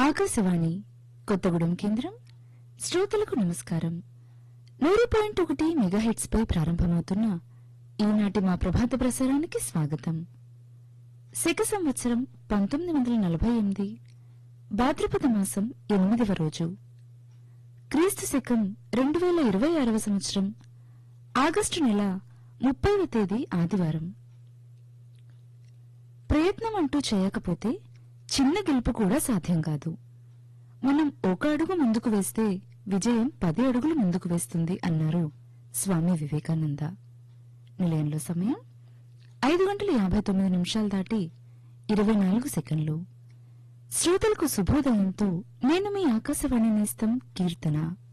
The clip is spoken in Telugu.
ఆకాశవాణి కొత్తగూడెం కేంద్రం శ్రోతలకు నమస్కారం నూరు పాయింట్ ఒకటి మెగాహెట్స్ పై ప్రారంభమవుతున్న ఈనాటి మా ప్రభాత ప్రసారానికి స్వాగతం శక సంవత్సరం పంతొమ్మిది వందల నలభై ఎనిమిది భాద్రపద మాసం ఎనిమిదవ రోజు క్రీస్తు శకం రెండు వేల ఇరవై ఆరవ సంవత్సరం ఆగస్టు నెల ముప్పైవ తేదీ ఆదివారం ప్రయత్నం అంటూ చేయకపోతే చిన్న గెలుపు కూడా సాధ్యం కాదు మనం ఒక అడుగు ముందుకు వేస్తే విజయం పది అడుగులు ముందుకు వేస్తుంది అన్నారు స్వామి వివేకానంద నిలయంలో సమయం ఐదు గంటల యాభై తొమ్మిది నిమిషాలు దాటి ఇరవై నాలుగు సెకండ్లు శ్రోతలకు శుభోదయంతో నేను మీ ఆకాశవాణి నేస్తం కీర్తన